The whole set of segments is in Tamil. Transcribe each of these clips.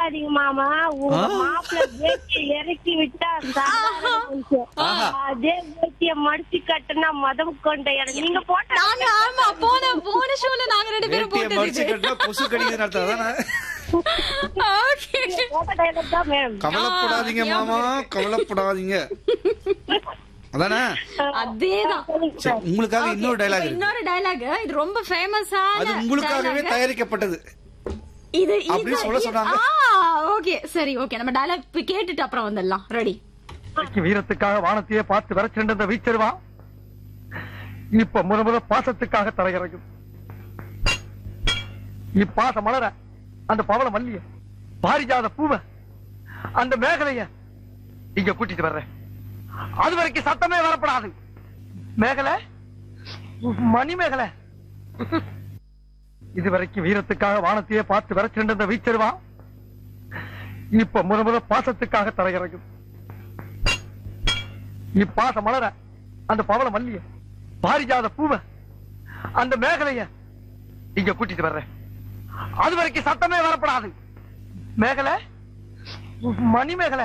போடாதீங்க மாமா உங்க மாப்பிள்ள வேட்டியை இறக்கி விட்டா சாதாரண மனுஷன். அதே வேட்டிய மடிச்சு கட்டுனா மதம் கொண்ட இடம் நீங்க போட்ட நாங்க ஆமா போன போன ஷோல நாங்க ரெண்டு பேரும் வேட்டியை மடிச்சு போட்டது கட்டினா கொசு கடிக்குதுன்னு அர்த்தம் அதானே ஓகே போட்ட டைலாக் தான் மேம் கவலைப்படாதீங்க மாமா கவலைப்படாதீங்க அதானே அதேதான் சரி, உங்களுக்காக இன்னொரு டைலாக் இருக்கு இன்னொரு டயலாக் இது ரொம்ப ஃபேமஸான அது உங்களுக்காகவே தயாரிக்கப்பட்டது இது அப்படி சொல்ல சொன்னாங்க. ஓகே சரி ஓகே நம்ம டயலாக் கேட்டுட்டு அப்புறம் வந்துடலாம் ரெடி இன்னைக்கு வீரத்துக்காக வானத்தையே பார்த்து விரைச்சிருந்த வீச்சருவா இப்ப முத முத பாசத்துக்காக தரையிறங்கும் இப்பாச மலர அந்த பவள மல்லிய பாரிஜாத பூவ அந்த மேகலைய இங்க கூட்டிட்டு வர்றேன் அது வரைக்கும் சத்தமே வரப்படாது மேகலை மணி மேகலை இது வரைக்கும் வீரத்துக்காக வானத்தையே பார்த்து விரைச்சிருந்த வீச்சருவா இப்ப முத முத பாசத்துக்காக தரையிறங்கும் இப்பாச மலர அந்த பவள மல்லிய பாரிஜாத பூவ அந்த மேகலைய இங்க கூட்டிட்டு வர்றேன் அது வரைக்கும் சத்தமே வரப்படாது மேகலை மணி மேகலை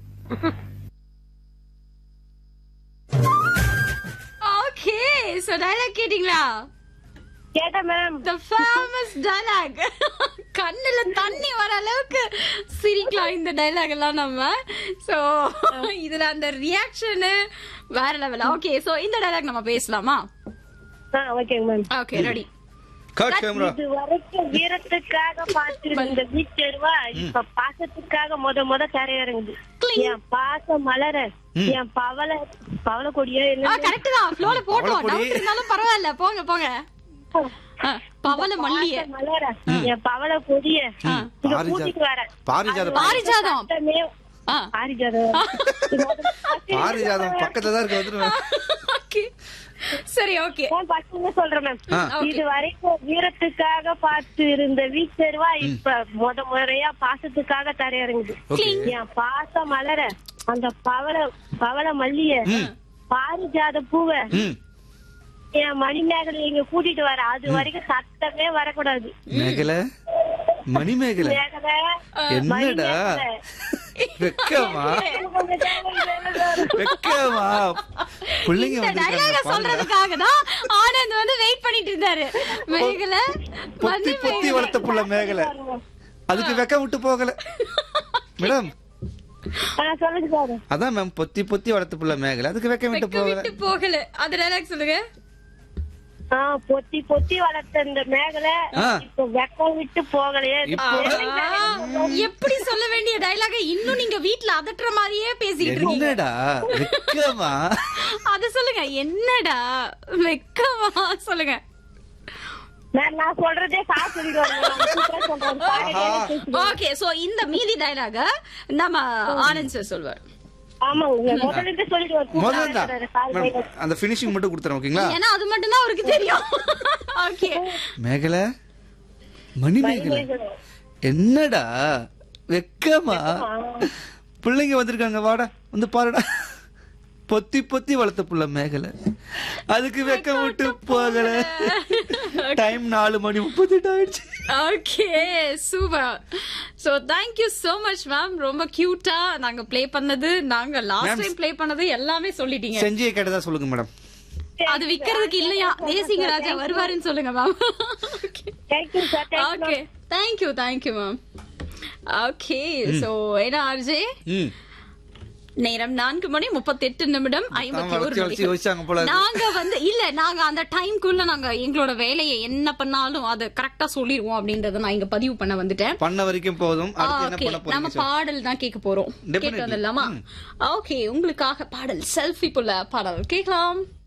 ஓகே சோ டயலாக் கேட்டிங்களா கேட்டேன் மேம் த ஃபேமஸ் டயலாக் கண்ணுல தண்ணி வர அளவுக்கு சிரிக்கலாம் இந்த டயலாக் எல்லாம் நம்ம சோ இதுல அந்த ரியாக்ஷன் வேற லெவல் ஓகே சோ இந்த டயலாக் நம்ம பேசலாமா ஓகேங்க ma'am okay ready cut camera இது வரைக்கும் வீரத்துக்காக பார்த்திருந்த வீச்சருவா இப்ப பாசத்துக்காக முத முத கரையிறங்குது Cling. என் பாசம் மலர என் பவள பவள கொடியோ ஆ என்ன கரெக்ட் தான் ஃப்ளோல போட்டோம் பவளக்கொடி. டவுட் இருந்தாலும் பரவாயில்ல போங்க போங்க ஆ, பவள மல்லிய பாச மலர என் பவள கொடிய இங்க பாரிஜா- கூட்டிட்டு வரேன் பாரிஜாத அது பாரிஜாதம். சத்தமே- ஆ பாரிஜாதம் பாரிஜாதம் பக்கத்துல தான் இருக்கு வந்துருவேன் ஓகே சரி ஓகே நான் பசங்க சொல்றேன் மேம் ஆ. இது வரைக்கும் வீரத்துக்காக பார்த்து இருந்த வீச்சருவா இப்ப முத முறையா பாசத்துக்காக தரையிறங்குது ஓகே என் பாச மலர அந்த பவள பவள மல்லிய பாரிஜாத பூவ ம் என் மணிமேகலை இங்க கூட்டிட்டு வர அது வரைக்கும் சத்தமே வரக்கூடாது மேகலை மணி மேகலை மேகலை என்னடா வெக்கமா வெக்கமா பிள்ளைங்க இந்த வந்திருக்காங்க டயலாக பாருங்க. சொல்றதுக்காக தான் ஆனந்த் வந்து வெயிட் பண்ணிட்டு இருந்தாரு மேகல பொத்தி பொத்தி வளர்த்த புள்ள மேகலை அதுக்கு வெக்கம் விட்டு போகல மேடம் சொல்லுங்க சார் அதான் மேம் பொத்தி பொத்தி வளர்த்த புள்ள மேகலை அதுக்கு வெக்கம் விட்டு வெக்க போகல விட்டு போகல அது டயலாக் சொல்லுங்க ஆஹ் பொத்தி பொத்தி வளர்த்த இந்த மேகலை ஆ. இப்ப வெக்கம் விட்டு போகலையே இப்போ ஆ, எப்படி சொல்ல வேண்டிய டயலாக இன்னும் நீங்க வீட்ல அதட்டுற மாதிரியே பேசிட்டு இருக்கீங்க என்னடா வெக்கமா அத சொல்லுங்க என்னடா வெக்கமா சொல்லுங்க நான் நான் சொல்றதே சார் சொல்லிடுவாங்க நான் சூப்பரா சொல்றேன் சார் ஆஹா. ஓகே சோ இந்த மீதி டயலாக நம்ம ஆனந்த் சார் சொல்வார் ஆமாங்க முதல்ல இருந்தே சொல்லிடுவார் முதல்ல சூப்பரா தான் இருக்கிறாரு சார் மேம், அந்த பினிஷிங் மட்டும் கொடுத்துறேன் ஓகேங்களா ஏன்னா அது மட்டும் தான் அவருக்கு தெரியும் ஓகே மேகலை மணி மேகலை என்னடா வெக்கமா பிள்ளைங்க வந்திருக்காங்க வாடா வந்து பாருடா பொத்தி பொத்தி வளர்த்த புள்ள மேகலை அதுக்கு வெக்கம் விட்டு போகல டைம் நாலு மணி முப்பத்தெட்டு ஆயிடுச்சு okay super so thank you so much ma'am ரொம்ப கியூட்டா நாங்க ப்ளே பண்ணது நாங்க லாஸ்ட் Ma'am, டைம் ப்ளே பண்ணது எல்லாமே சொல்லிட்டீங்க செஞ்சியை கேட்டதா சொல்லுங்க மேடம் அது விக்கிறதுக்கு இல்லையா தேசிங்க ராஜா வருவாருன்னு சொல்லுங்க ma'am thank you sir okay thank you thank you ma'am okay so என்ன ஆர்ஜே ம் நேரம் நான்கு மணி முப்பத்தி எட்டு நிமிடம் ஐம்பத்தி ஒரு வளைச்சு வளைச்சு யோசிச்சாங்க போல இருக்கு. நாங்க வந்து இல்ல நாங்க அந்த டைம்குள்ள நாங்க எங்களோட வேலையை என்ன பண்ணாலும் அதை கரெக்டா சொல்லிடுவோம் அப்படின்றத நான் இங்க பதிவு பண்ண வந்துட்டேன் பண்ண வரைக்கும் போதும் அடுத்து என்ன ஓகே பண்ண நம்ம போறீங்க சொல்லு. பாடல் தான் கேட்க போறோம் Definitely. கேட்டு வந்துடலாமா ஓகே உங்களுக்காக பாடல் செல்ஃபி புள்ள பாடல் கேட்கலாம்